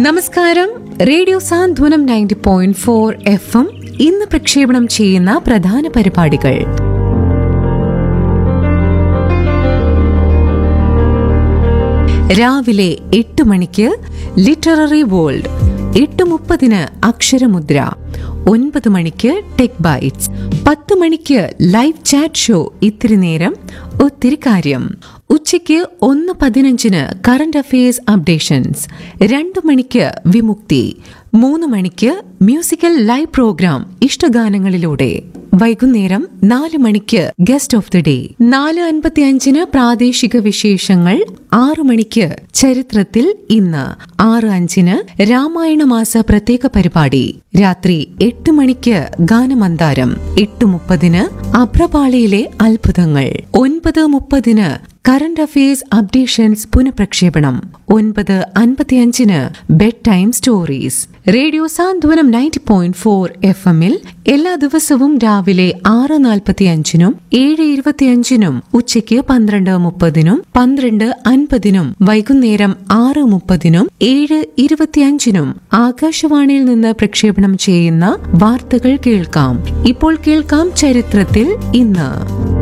നമസ്കാരം radio Santhwanam ninety point four F M ഇന്ന് പ്രക്ഷേപണം ചെയ്യുന്ന പ്രധാന പരിപാടികൾ രാവിലെ എട്ട് മണിക്ക് ലിറ്റററി വേൾഡ് എട്ട് മുപ്പതിന് അക്ഷരമുദ്ര ഒൻപത് മണിക്ക് ടെക് ബൈറ്റ്സ് പത്ത് മണിക്ക് ലൈവ് ചാറ്റ് ഷോ ഇത്തിരി നേരം ഒത്തിരി കാര്യം ഉച്ചയ്ക്ക് ഒന്ന് പതിനഞ്ചിന് കറന്റ് അഫയേഴ്സ് അപ്ഡേഷൻസ് രണ്ട് മണിക്ക് വിമുക്തി മൂന്ന് മണിക്ക് മ്യൂസിക്കൽ ലൈവ് പ്രോഗ്രാം ഇഷ്ടഗാനങ്ങളിലൂടെ വൈകുന്നേരം നാല് മണിക്ക് ഗസ്റ്റ് ഓഫ് ദി ഡേ നാല് അൻപത്തി അഞ്ചിന് പ്രാദേശിക വിശേഷങ്ങൾ ആറു മണിക്ക് ചരിത്രത്തിൽ ഇന്ന് ആറ് അഞ്ചിന് രാമായണ മാസ പ്രത്യേക പരിപാടി രാത്രി എട്ട് മണിക്ക് ഗാനമന്താരം എട്ട് മുപ്പതിന് അഭ്രപാളിയിലെ അത്ഭുതങ്ങൾ ഒൻപത് മുപ്പതിന് കറന്റ് അഫയേഴ്സ് അപ്ഡേഷൻസ് പുനഃപ്രക്ഷേപണം ഒൻപത് അൻപത്തിയഞ്ചിന് bedtime stories radio Santhwanam ninety point four F എമ്മിൽ എല്ലാ ദിവസവും രാവിലെ ആറ് നാൽപ്പത്തിയഞ്ചിനും ഏഴ് ഇരുപത്തിയഞ്ചിനും ഉച്ചയ്ക്ക് പന്ത്രണ്ട് മുപ്പതിനും പന്ത്രണ്ട് അൻപതിനും വൈകുന്നേരം ആറ് മുപ്പതിനും ഏഴ് ഇരുപത്തിയഞ്ചിനും ആകാശവാണിയിൽ നിന്ന് പ്രക്ഷേപണം ചെയ്യുന്ന വാർത്തകൾ കേൾക്കാം ഇപ്പോൾ കേൾക്കാം ചരിത്രത്തിൽ ഇന്ന്